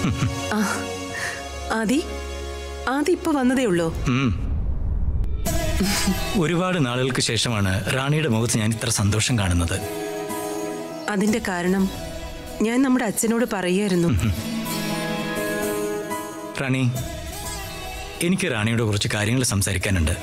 ആ ആദി ആദി ഇപ്പൊ വന്നതേ ഉള്ളൂ ഉം. ഒരുപാട് നാളുകൾക്ക് ശേഷമാണ് റാണിയുടെ മുഖത്ത് ഞാൻ ഇത്ര സന്തോഷം കാണുന്നത് അതിന്റെ കാരണം ഞാൻ നമ്മുടെ അച്ഛനോട് പറയായിരുന്നു റാണി എനിക്ക് റാണിയോട് കുറച്ച് കാര്യങ്ങൾ സംസാരിക്കാനുണ്ട്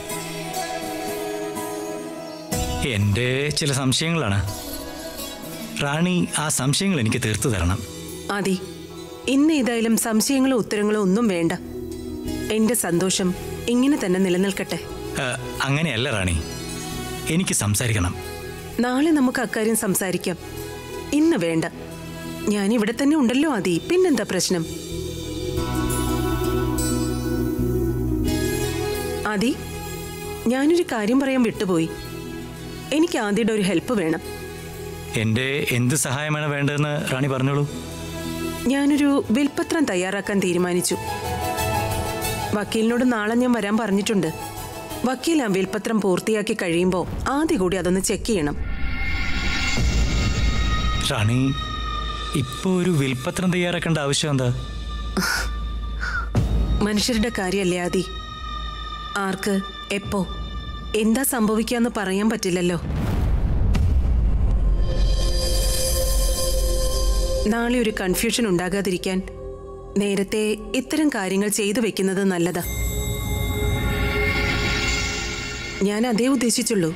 എൻ്റെ ചില സംശയങ്ങളാണ് റാണി ആ സംശയങ്ങൾ എനിക്ക് തീർത്തു തരണം ആദി ഇന്ന് ഏതായാലും സംശയങ്ങളോ ഉത്തരങ്ങളോ ഒന്നും വേണ്ട എന്റെ സന്തോഷം ഇങ്ങനെ തന്നെ നിലനിൽക്കട്ടെ ആ, അങ്ങനെയല്ല റാണി എനിക്ക് സംസാരിക്കണം നാളെ നമുക്ക് അക്കാര്യം സംസാരിക്കാം ഇന്ന് വേണ്ട ഞാൻ ഇവിടെ തന്നെ ഉണ്ടല്ലോ ആദി പിന്നെന്താ പ്രശ്നം ആദി ഞാനൊരു കാര്യം പറയാൻ വിട്ടുപോയി എനിക്ക് ആദിയുടെ ഒരു ഹെൽപ്പ് വേണം എൻ്റെ എന്ത് സഹായമാണ് വേണ്ടതെന്ന് റാണി പറഞ്ഞോളൂ ഞാനൊരു വിൽപ്പത്രം തയ്യാറാക്കാൻ തീരുമാനിച്ചു വക്കീലിനോട് നാളെ ഞാൻ വരാൻ പറഞ്ഞിട്ടുണ്ട് വക്കീൽ ആ വിൽപ്പത്രം പൂർത്തിയാക്കി കഴിയുമ്പോൾ ആദ്യ കൂടി അതൊന്ന് ചെക്ക് ചെയ്യണം റാണി ഇപ്പോൾ ഒരു വിൽപ്പത്രം തയ്യാറാക്കേണ്ട ആവശ്യം എന്താ മനുഷ്യരുടെ കാര്യമല്ലേ ആദി ആർക്ക് എപ്പോ എന്താ സംഭവിക്കാന്ന് പറയാൻ പറ്റില്ലല്ലോ നാളെ ഒരു കൺഫ്യൂഷൻ ഉണ്ടാകാതിരിക്കാൻ നേരത്തെ ഇത്തരം കാര്യങ്ങൾ ചെയ്തു വെക്കുന്നത് നല്ലതാ ഞാൻ അതേ ഉദ്ദേശിച്ചുള്ളൂ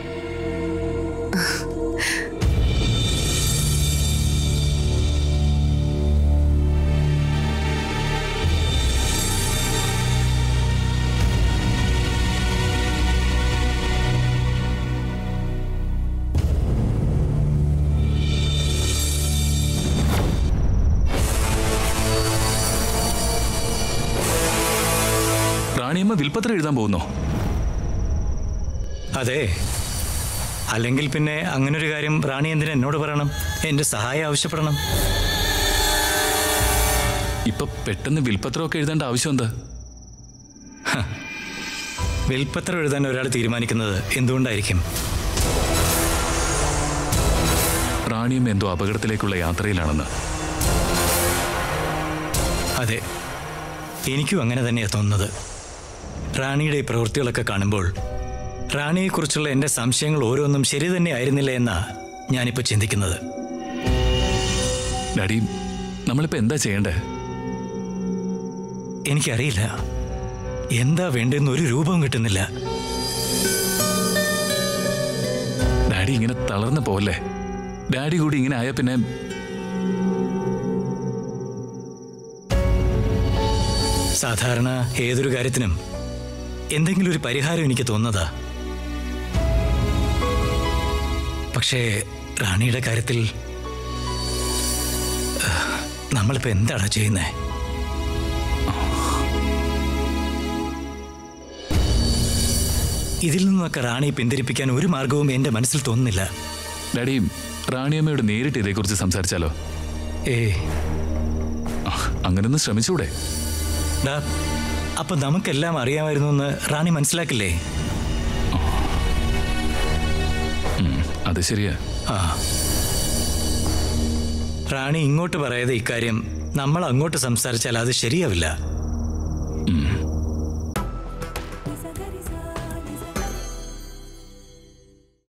റാണിയമ്മ വിൽപ്പത്രം എഴുതാൻ പോകുന്നോ അതെ അല്ലെങ്കിൽ പിന്നെ അങ്ങനൊരു കാര്യം റാണി എന്തിനാ എന്നോട് പറയണം എൻ്റെ സഹായം ആവശ്യപ്പെടണം ഇപ്പൊ പെട്ടെന്ന് വിൽപ്പത്രമൊക്കെ എഴുതേണ്ട ആവശ്യം എന്താ വിൽപ്പത്രം എഴുതാൻ ഒരാൾ തീരുമാനിക്കുന്നത് എന്തുകൊണ്ടായിരിക്കും റാണിയമ്മ എന്തോ അപകടത്തിലേക്കുള്ള യാത്രയിലാണെന്ന് അതെ എനിക്കും അങ്ങനെ തന്നെയാണ് തോന്നുന്നത് റാണിയുടെ ഈ പ്രവൃത്തികളൊക്കെ കാണുമ്പോൾ റാണിയെക്കുറിച്ചുള്ള എൻ്റെ സംശയങ്ങൾ ഓരോന്നും ശരി തന്നെ ആയിരുന്നില്ല എന്നാ ഞാനിപ്പോൾ ചിന്തിക്കുന്നത് ഡാഡി നമ്മളിപ്പോ എന്താ ചെയ്യണ്ടേ എനിക്കറിയില്ല എന്താ വേണ്ടെന്ന് ഒരു രൂപവും കിട്ടുന്നില്ല ഡാഡി ഇങ്ങനെ തളർന്നു പോവല്ലേ ഡാഡി കൂടി ഇങ്ങനെ ആയ പിന്നെ സാധാരണ ഏതൊരു കാര്യത്തിനും എന്തെങ്കിലും ഒരു പരിഹാരം എനിക്ക് തോന്നുന്നതാ പക്ഷേ റാണിയുടെ കാര്യത്തിൽ ആ, നമ്മളിപ്പോ എന്താണ് ചെയ്യുന്നത് ഇതിൽ നിന്നൊക്കെ റാണിയെ പിന്തിരിപ്പിക്കാൻ ഒരു മാർഗവും എന്റെ മനസ്സിൽ തോന്നുന്നില്ല ഡാഡി റാണിയമ്മയോട് നേരിട്ട് ഇതേക്കുറിച്ച് സംസാരിച്ചാലോ ഏ ആ, അങ്ങനൊന്ന് ശ്രമിച്ചൂടെ ഡാ അപ്പൊ നമുക്കെല്ലാം അറിയാമായിരുന്നു എന്ന് റാണി മനസ്സിലാക്കില്ലേ ഉം, അത് ശരിയാ ആ റാണി ഇങ്ങോട്ട് പറയാതെ ഇക്കാര്യം നമ്മൾ അങ്ങോട്ട് സംസാരിച്ചാൽ അത് ശരിയാവില്ല